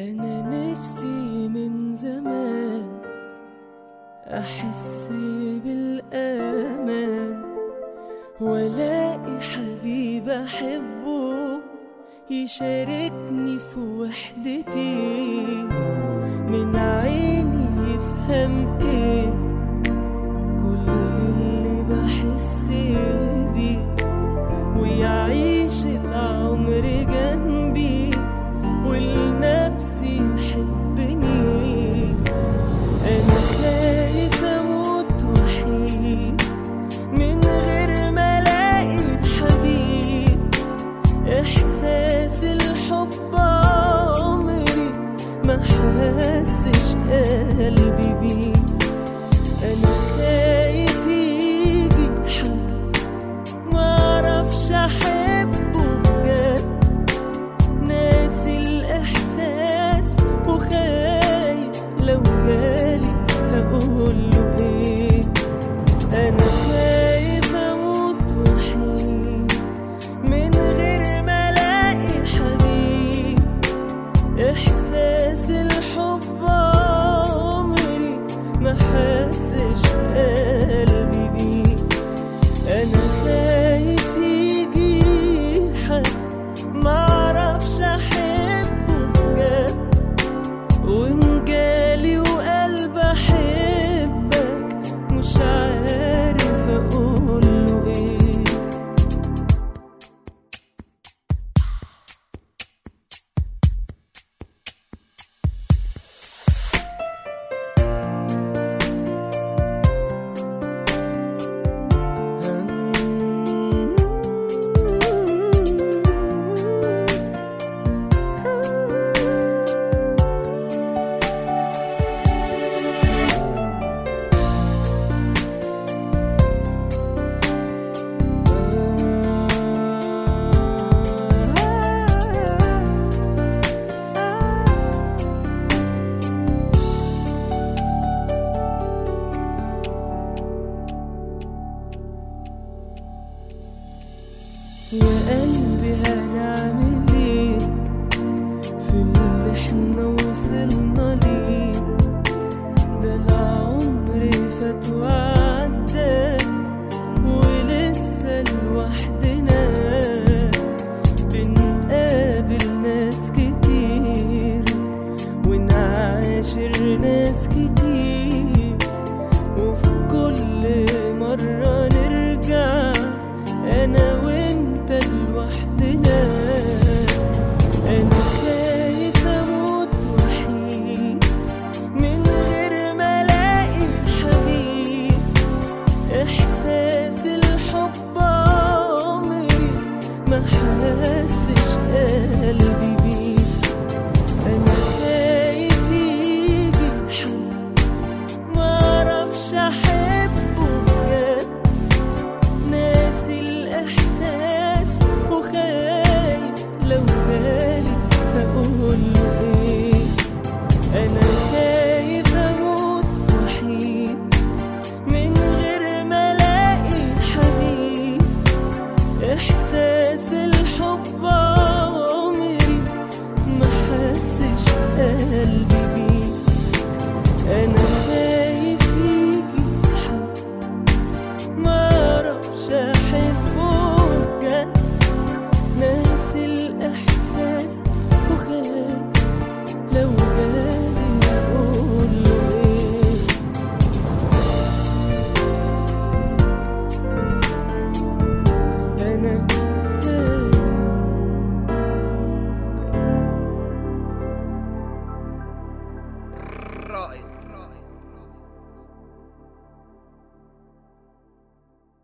أنا نفسي من زمان أحس بالأمان وألاقي حبيب أحبه يشاركني في وحدتي من عيني يفهم إيه كل اللي بحس بيه ويعيش العمر جنبي ولنفسي يحبني أنا خايف أموت وحيد من غير ما ألاقي حبيب إحساس الحب عمري ما حسش قلبي بيه أنا خايف يجي حد معرفش أحبه بجد ناسي الإحساس وخايف لو جالي هقوله إيه أنا خايف أموت وحيد من غير ما ألاقي حبيب إحساس الحب عمري ما حسش قلبي بيه أنا خايف يجي حد معرفش أحبه بجد وإن جالي وقلب أحبك مش عارف أقوله إيه يا